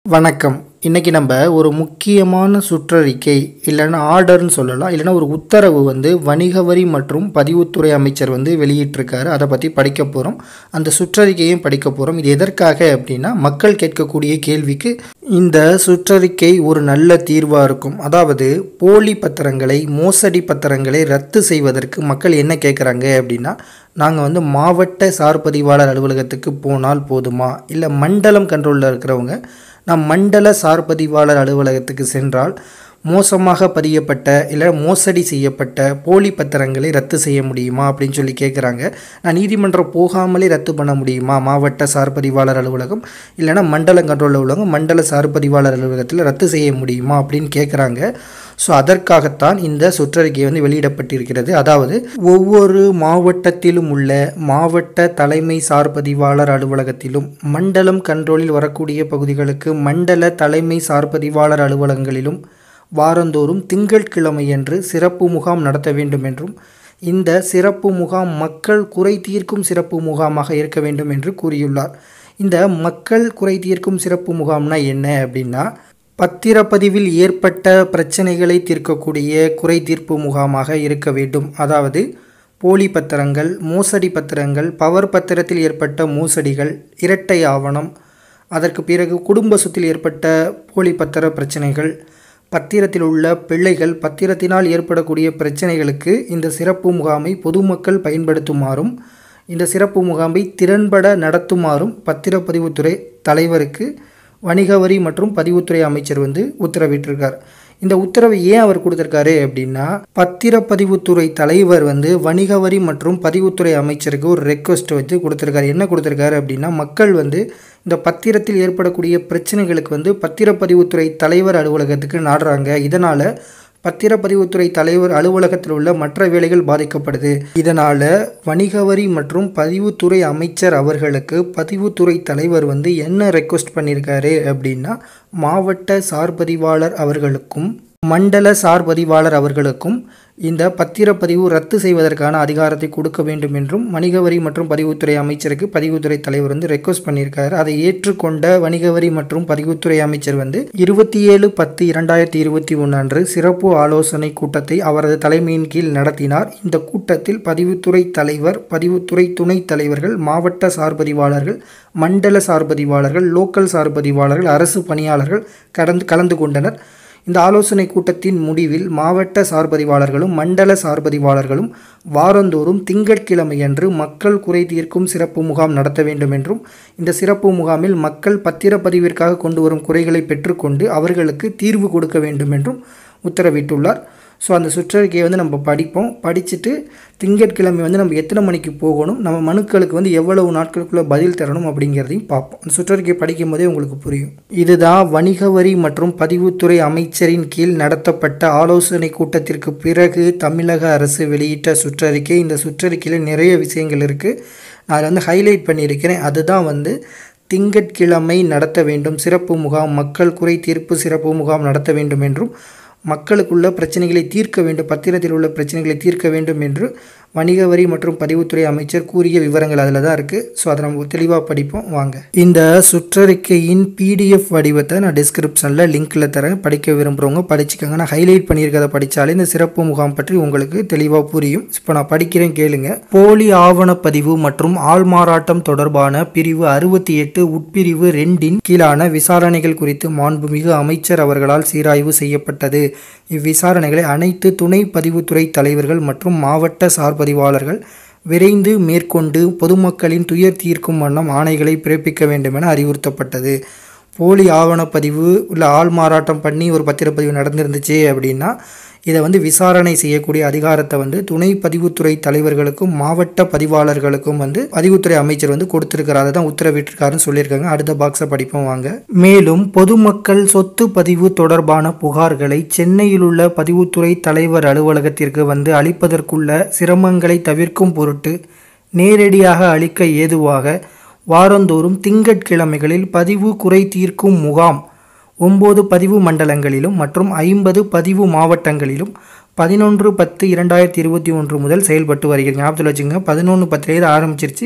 வணக்கம் இன்றைக்கி நம்ம ஒரு முக்கியமான சுற்றறிக்கை இல்லைன்னா ஆர்டர்னு சொல்லலாம் இல்லைன்னா ஒரு உத்தரவு வந்து வணிக வரி மற்றும் பதிவுத்துறை அமைச்சர் வந்து வெளியிட்டிருக்காரு அதை பற்றி படிக்க போகிறோம் அந்த சுற்றறிக்கையும் படிக்க போகிறோம் இது எதற்காக அப்படின்னா மக்கள் கேட்கக்கூடிய கேள்விக்கு இந்த சுற்றறிக்கை ஒரு நல்ல தீர்வாக இருக்கும் அதாவது போலி பத்திரங்களை மோசடி பத்திரங்களை ரத்து செய்வதற்கு மக்கள் என்ன கேட்குறாங்க அப்படின்னா நாங்கள் வந்து மாவட்ட சார் பதிவாளர் அலுவலகத்துக்கு போனால் போதுமா இல்லை மண்டலம் கண்ட்ரோலில் இருக்கிறவங்க நாம் மண்டல சார் பதிவாளர் அலுவலகத்துக்கு சென்றால் மோசமாக பதியப்பட்ட இல்லை மோசடி செய்யப்பட்ட போலி பத்திரங்களை ரத்து செய்ய முடியுமா அப்படின்னு சொல்லி கேட்குறாங்க நான் நீதிமன்றம் போகாமலே ரத்து பண்ண முடியுமா மாவட்ட சார் பதிவாளர் அலுவலகம் இல்லைனா மண்டல கண்ட்ரோலில் உள்ளவங்க மண்டல சார் பதிவாளர் அலுவலகத்தில் ரத்து செய்ய முடியுமா அப்படின்னு கேட்குறாங்க ஸோ அதற்காகத்தான் இந்த சுற்றறிக்கை வந்து வெளியிடப்பட்டிருக்கிறது அதாவது ஒவ்வொரு மாவட்டத்திலும் உள்ள மாவட்ட தலைமை சார் பதிவாளர் அலுவலகத்திலும் மண்டலம் கண்ட்ரோலில் வரக்கூடிய பகுதிகளுக்கு மண்டல தலைமை சார் பதிவாளர் அலுவலகங்களிலும் வாரந்தோறும் திங்கட்கிழமையன்று சிறப்பு முகாம் நடத்த வேண்டும் என்றும் இந்த சிறப்பு முகாம் மக்கள் குறை தீர்க்கும் சிறப்பு முகாமாக இருக்க வேண்டும் என்று கூறியுள்ளார் இந்த மக்கள் குறை தீர்க்கும் சிறப்பு முகாம்னா என்ன அப்படின்னா பத்திரப்பதிவில் ஏற்பட்ட பிரச்சனைகளை தீர்க்கக்கூடிய குறை தீர்ப்பு முகாமாக இருக்க வேண்டும் அதாவது போலி பத்திரங்கள் மோசடி பத்திரங்கள் பவர் பத்திரத்தில் ஏற்பட்ட மோசடிகள் இரட்டை ஆவணம் அதற்கு பிறகு குடும்ப சொத்தில் ஏற்பட்ட போலி பத்திர பிரச்சனைகள் பத்திரத்தில் உள்ள பிள்ளைகள் பத்திரத்தினால் ஏற்படக்கூடிய பிரச்சனைகளுக்கு இந்த சிறப்பு முகாமை பொதுமக்கள் பயன்படுத்துமாறும் இந்த சிறப்பு முகாமை திறன்பட நடத்துமாறும் பத்திரப்பதிவுத்துறை தலைவருக்கு வணிக வரி மற்றும் பதிவுத்துறை அமைச்சர் வந்து உத்தரவிட்டிருக்கார் இந்த உத்தரவை ஏன் அவர் கொடுத்துருக்காரு அப்படின்னா பத்திரப்பதிவுத்துறை தலைவர் வந்து வணிக வரி மற்றும் பதிவுத்துறை அமைச்சருக்கு ஒரு ரெக்வஸ்ட் வச்சு கொடுத்துருக்காரு என்ன கொடுத்துருக்காரு அப்படின்னா மக்கள் வந்து இந்த பத்திரத்தில் ஏற்படக்கூடிய பிரச்சனைகளுக்கு வந்து பத்திரப்பதிவுத்துறை தலைவர் அலுவலகத்துக்கு நாடுறாங்க இதனால் பத்திரப்பதிவுத்துறை தலைவர் அலுவலகத்தில் உள்ள மற்ற வேலைகள் பாதிக்கப்படுது இதனால் வணிக வரி மற்றும் பதிவுத்துறை அமைச்சர் அவர்களுக்கு பதிவுத்துறை தலைவர் வந்து என்ன ரெக்வஸ்ட் பண்ணியிருக்காரு அப்படின்னா மாவட்ட சார்பதிவாளர் அவர்களுக்கும் மண்டல சார்பதிவாளர் அவர்களுக்கும் இந்த பத்திரப்பதிவு ரத்து செய்வதற்கான அதிகாரத்தை கொடுக்க வேண்டும் என்றும் வணிக வரி மற்றும் பதிவுத்துறை அமைச்சருக்கு பதிவுத்துறை தலைவர் வந்து ரெக்வஸ்ட் பண்ணியிருக்காரு அதை ஏற்றுக்கொண்ட வணிக வரி மற்றும் பதிவுத்துறை அமைச்சர் வந்து இருபத்தி ஏழு பத்து இரண்டாயிரத்தி இருபத்தி ஒன்று அன்று சிறப்பு ஆலோசனை கூட்டத்தை அவரது தலைமையின் கீழ் நடத்தினார் இந்த கூட்டத்தில் பதிவுத்துறை தலைவர் பதிவுத்துறை துணைத் தலைவர்கள் மாவட்ட சார்பதிவாளர்கள் மண்டல சார்பதிவாளர்கள் லோக்கல் சார்பதிவாளர்கள் அரசு பணியாளர்கள் கடந்து கலந்து கொண்டனர் இந்த ஆலோசனை கூட்டத்தின் முடிவில் மாவட்ட சார்பதிவாளர்களும் மண்டல சார்பதிவாளர்களும் வாரந்தோறும் திங்கட்கிழமையன்று மக்கள் குறை தீர்க்கும் சிறப்பு முகாம் நடத்த வேண்டும் என்றும் இந்த சிறப்பு முகாமில் மக்கள் பத்திரப்பதிவிற்காக கொண்டு வரும் குறைகளை பெற்றுக்கொண்டு அவர்களுக்கு தீர்வு கொடுக்க வேண்டும் என்றும் உத்தரவிட்டுள்ளார் ஸோ அந்த சுற்றறிக்கையை வந்து நம்ம படிப்போம் படிச்சுட்டு திங்கட்கிழமை வந்து நம்ம எத்தனை மணிக்கு போகணும் நம்ம மனுக்களுக்கு வந்து எவ்வளவு நாட்களுக்குள்ளே பதில் தரணும் அப்படிங்கிறதையும் பார்ப்போம் அந்த சுற்றறிக்கையை படிக்கும் போதே உங்களுக்கு புரியும் இதுதான் வணிக வரி மற்றும் பதிவுத்துறை அமைச்சரின் கீழ் நடத்தப்பட்ட ஆலோசனை கூட்டத்திற்கு பிறகு தமிழக அரசு வெளியிட்ட சுற்றறிக்கை இந்த சுற்றறிக்கையில் நிறைய விஷயங்கள் இருக்குது நான் அதில் வந்து ஹைலைட் பண்ணியிருக்கிறேன் அதுதான் வந்து திங்கட்கிழமை நடத்த வேண்டும் சிறப்பு முகாம் மக்கள் குறை தீர்ப்பு சிறப்பு முகாம் நடத்த வேண்டும் என்றும் மக்களுக்குள்ள பிரச்சனைகளை தீர்க்க வேண்டும் பத்திரத்தில் உள்ள பிரச்சனைகளை தீர்க்க வேண்டும் என்று வணிக வரி மற்றும் பதிவுத்துறை அமைச்சர் கூறிய விவரங்கள் அதில் தான் இருக்குது ஸோ அதை நம்ம தெளிவாக படிப்போம் வாங்க இந்த சுற்றறிக்கையின் பிடிஎஃப் வடிவத்தை நான் டிஸ்கிரிப்ஷனில் லிங்க்கில் தரேன் படிக்க விரும்புகிறவங்க படிச்சுக்கோங்க நான் ஹைலைட் பண்ணியிருக்கிறத படித்தாலே இந்த சிறப்பு முகாம் பற்றி உங்களுக்கு தெளிவாக புரியும் இப்போ நான் படிக்கிறேன் கேளுங்க போலி ஆவணப்பதிவு மற்றும் ஆள் மாறாட்டம் தொடர்பான பிரிவு அறுபத்தி எட்டு உட்பிரிவு ரெண்டின் கீழான விசாரணைகள் குறித்து மாண்புமிகு அமைச்சர் அவர்களால் சீராய்வு செய்யப்பட்டது இவ்விசாரணைகளை அனைத்து துணை பதிவுத்துறை தலைவர்கள் மற்றும் மாவட்ட சார்பதிவாளர்கள் விரைந்து மேற்கொண்டு பொதுமக்களின் துயர் தீர்க்கும் வண்ணம் ஆணைகளை பிறப்பிக்க வேண்டும் என அறிவுறுத்தப்பட்டது போலி ஆவணப்பதிவு இல்லை ஆள் மாறாட்டம் பண்ணி ஒரு பத்திரப்பதிவு நடந்திருந்துச்சு அப்படின்னா இதை வந்து விசாரணை செய்யக்கூடிய அதிகாரத்தை வந்து துணை பதிவுத்துறை தலைவர்களுக்கும் மாவட்ட பதிவாளர்களுக்கும் வந்து பதிவுத்துறை அமைச்சர் வந்து கொடுத்திருக்கிறாரு தான் உத்தரவிட்டிருக்காருன்னு சொல்லியிருக்காங்க அடுத்த பாக்ஸை படிப்போம் வாங்க மேலும் பொதுமக்கள் சொத்து பதிவு தொடர்பான புகார்களை சென்னையில் உள்ள பதிவுத்துறை தலைவர் அலுவலகத்திற்கு வந்து அளிப்பதற்குள்ள சிரமங்களை தவிர்க்கும் பொருட்டு நேரடியாக அளிக்க ஏதுவாக வாரந்தோறும் திங்கட்கிழமைகளில் பதிவு குறை தீர்க்கும் முகாம் ஒம்பது பதிவு மண்டலங்களிலும் மற்றும் ஐம்பது பதிவு மாவட்டங்களிலும் பதினொன்று பத்து இரண்டாயிரத்தி இருபத்தி ஒன்று முதல் செயல்பட்டு வருகிறது ஞாபகத்தில் வச்சுங்க பதினொன்று பத்துலேருந்து ஆரம்பிச்சிருச்சு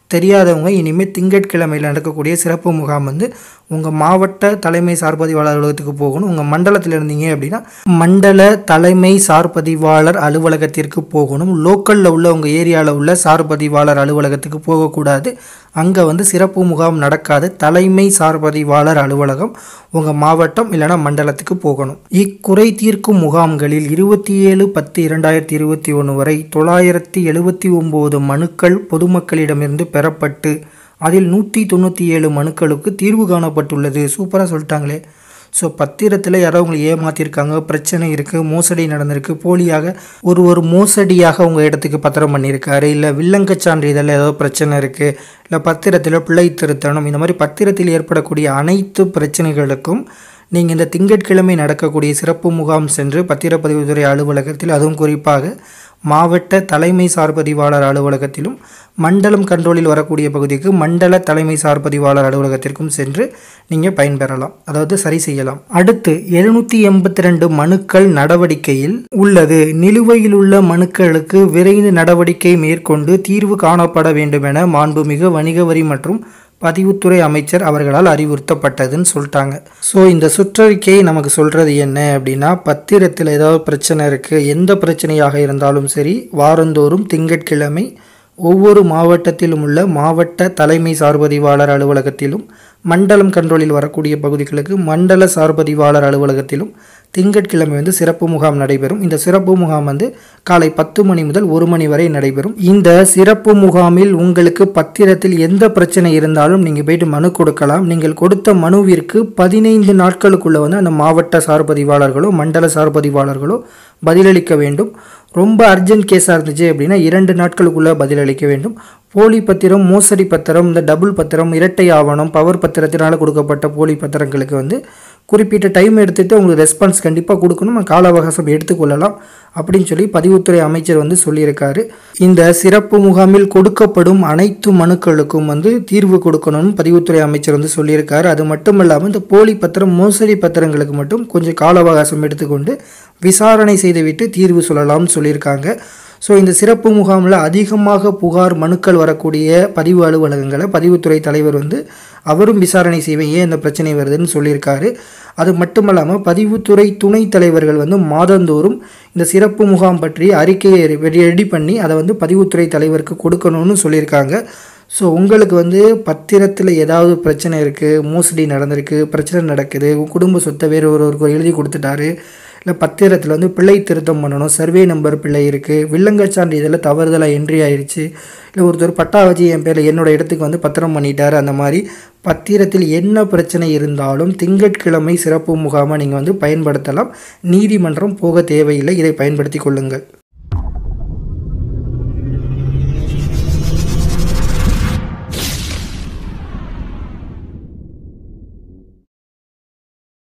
தெரியாதவங்க இனிமேல் திங்கட்கிழமையில் நடக்கக்கூடிய சிறப்பு முகாம் வந்து உங்கள் மாவட்ட தலைமை சார்பதிவாளர் அலுவலகத்துக்கு போகணும் உங்கள் மண்டலத்தில் இருந்தீங்க அப்படின்னா மண்டல தலைமை சார்பதிவாளர் அலுவலகத்திற்கு போகணும் லோக்கலில் உள்ள உங்கள் ஏரியாவில் உள்ள சார்பதிவாளர் அலுவலகத்துக்கு போகக்கூடாது அங்கே வந்து சிறப்பு முகாம் நடக்காது தலைமை சார்பதிவாளர் அலுவலகம் உங்கள் மாவட்டம் இல்லைனா மண்டலத்துக்கு போகணும் இக்குறை தீர்க்கும் முகாம்களில் இருபத்தி ஏழு பத்து இரண்டாயிரத்தி இருபத்தி ஒன்று வரை தொள்ளாயிரத்தி எழுபத்தி ஒம்பது மனுக்கள் பொதுமக்களிடமிருந்து பெறப்பட்டு அதில் நூற்றி தொண்ணூற்றி ஏழு மனுக்களுக்கு தீர்வு காணப்பட்டுள்ளது சூப்பராக சொல்லிட்டாங்களே ஸோ பத்திரத்தில் யாரோ உங்களை ஏமாற்றிருக்காங்க பிரச்சனை இருக்குது மோசடி நடந்திருக்கு போலியாக ஒரு ஒரு மோசடியாக உங்கள் இடத்துக்கு பத்திரம் பண்ணியிருக்காரு இல்லை வில்லங்க சான்றிதழில் ஏதோ பிரச்சனை இருக்குது இல்லை பத்திரத்தில் பிள்ளை திருத்தணும் இந்த மாதிரி பத்திரத்தில் ஏற்படக்கூடிய அனைத்து பிரச்சனைகளுக்கும் நீங்கள் இந்த திங்கட்கிழமை நடக்கக்கூடிய சிறப்பு முகாம் சென்று பத்திரப்பதிவுத்துறை அலுவலகத்தில் அதுவும் குறிப்பாக மாவட்ட தலைமை சார்பதிவாளர் அலுவலகத்திலும் மண்டலம் கண்ட்ரோலில் வரக்கூடிய பகுதிக்கு மண்டல தலைமை சார்பதிவாளர் அலுவலகத்திற்கும் சென்று நீங்கள் பயன்பெறலாம் அதாவது சரி செய்யலாம் அடுத்து எழுநூற்றி எண்பத்தி ரெண்டு மனுக்கள் நடவடிக்கையில் உள்ளது நிலுவையில் உள்ள மனுக்களுக்கு விரைந்து நடவடிக்கை மேற்கொண்டு தீர்வு காணப்பட வேண்டும் என மாண்புமிகு வணிக வரி மற்றும் பதிவுத்துறை அமைச்சர் அவர்களால் அறிவுறுத்தப்பட்டதுன்னு சொல்லிட்டாங்க ஸோ இந்த சுற்றறிக்கை நமக்கு சொல்கிறது என்ன அப்படின்னா பத்திரத்தில் ஏதாவது பிரச்சனை இருக்குது எந்த பிரச்சனையாக இருந்தாலும் சரி வாரந்தோறும் திங்கட்கிழமை ஒவ்வொரு மாவட்டத்திலும் உள்ள மாவட்ட தலைமை சார்பதிவாளர் அலுவலகத்திலும் மண்டலம் கண்ட்ரோலில் வரக்கூடிய பகுதிகளுக்கு மண்டல சார்பதிவாளர் அலுவலகத்திலும் திங்கட்கிழமை வந்து சிறப்பு முகாம் நடைபெறும் இந்த சிறப்பு முகாம் வந்து காலை பத்து மணி முதல் ஒரு மணி வரை நடைபெறும் இந்த சிறப்பு முகாமில் உங்களுக்கு பத்திரத்தில் எந்த பிரச்சனை இருந்தாலும் நீங்கள் போயிட்டு மனு கொடுக்கலாம் நீங்கள் கொடுத்த மனுவிற்கு பதினைந்து நாட்களுக்குள்ள வந்து அந்த மாவட்ட சார்பதிவாளர்களோ மண்டல சார்பதிவாளர்களோ பதிலளிக்க வேண்டும் ரொம்ப அர்ஜென்ட் கேஸாக இருந்துச்சு அப்படின்னா இரண்டு நாட்களுக்குள்ளே பதிலளிக்க வேண்டும் போலி பத்திரம் மோசடி பத்திரம் இந்த டபுள் பத்திரம் இரட்டை ஆவணம் பவர் பத்திரத்தினால் கொடுக்கப்பட்ட போலி பத்திரங்களுக்கு வந்து குறிப்பிட்ட டைம் எடுத்துகிட்டு உங்களுக்கு ரெஸ்பான்ஸ் கண்டிப்பாக கொடுக்கணும் கால அவகாசம் எடுத்துக்கொள்ளலாம் அப்படின்னு சொல்லி பதிவுத்துறை அமைச்சர் வந்து சொல்லியிருக்காரு இந்த சிறப்பு முகாமில் கொடுக்கப்படும் அனைத்து மனுக்களுக்கும் வந்து தீர்வு கொடுக்கணும்னு பதிவுத்துறை அமைச்சர் வந்து சொல்லியிருக்காரு அது மட்டும் இல்லாமல் இந்த போலி பத்திரம் மோசடி பத்திரங்களுக்கு மட்டும் கொஞ்சம் கால அவகாசம் எடுத்துக்கொண்டு விசாரணை செய்துவிட்டு தீர்வு சொல்லலாம்னு சொல்லியிருக்காங்க ஸோ இந்த சிறப்பு முகாமில் அதிகமாக புகார் மனுக்கள் வரக்கூடிய பதிவு அலுவலகங்களை பதிவுத்துறை தலைவர் வந்து அவரும் விசாரணை செய்வேன் ஏன் இந்த பிரச்சனை வருதுன்னு சொல்லியிருக்காரு அது மட்டுமல்லாமல் பதிவுத்துறை துணைத் தலைவர்கள் வந்து மாதந்தோறும் இந்த சிறப்பு முகாம் பற்றி அறிக்கையை ரெடி பண்ணி அதை வந்து பதிவுத்துறை தலைவருக்கு கொடுக்கணும்னு சொல்லியிருக்காங்க ஸோ உங்களுக்கு வந்து பத்திரத்தில் ஏதாவது பிரச்சனை இருக்குது மோசடி நடந்திருக்கு பிரச்சனை நடக்குது உங்கள் குடும்ப சொத்தை வேறு ஒருவருக்கு எழுதி கொடுத்துட்டாரு இல்லை பத்திரத்தில் வந்து பிள்ளை திருத்தம் பண்ணணும் சர்வே நம்பர் பிள்ளை இருக்குது வில்லங்க சான்றிதழில் தவறுதலாக என்ட்ரி ஆயிடுச்சு இல்லை ஒருத்தர் பட்டா வச்சு என் பேரில் என்னோடய இடத்துக்கு வந்து பத்திரம் பண்ணிட்டார் அந்த மாதிரி பத்திரத்தில் என்ன பிரச்சனை இருந்தாலும் திங்கட்கிழமை சிறப்பு முகாமை நீங்கள் வந்து பயன்படுத்தலாம் நீதிமன்றம் போக தேவையில்லை இதை பயன்படுத்தி கொள்ளுங்கள்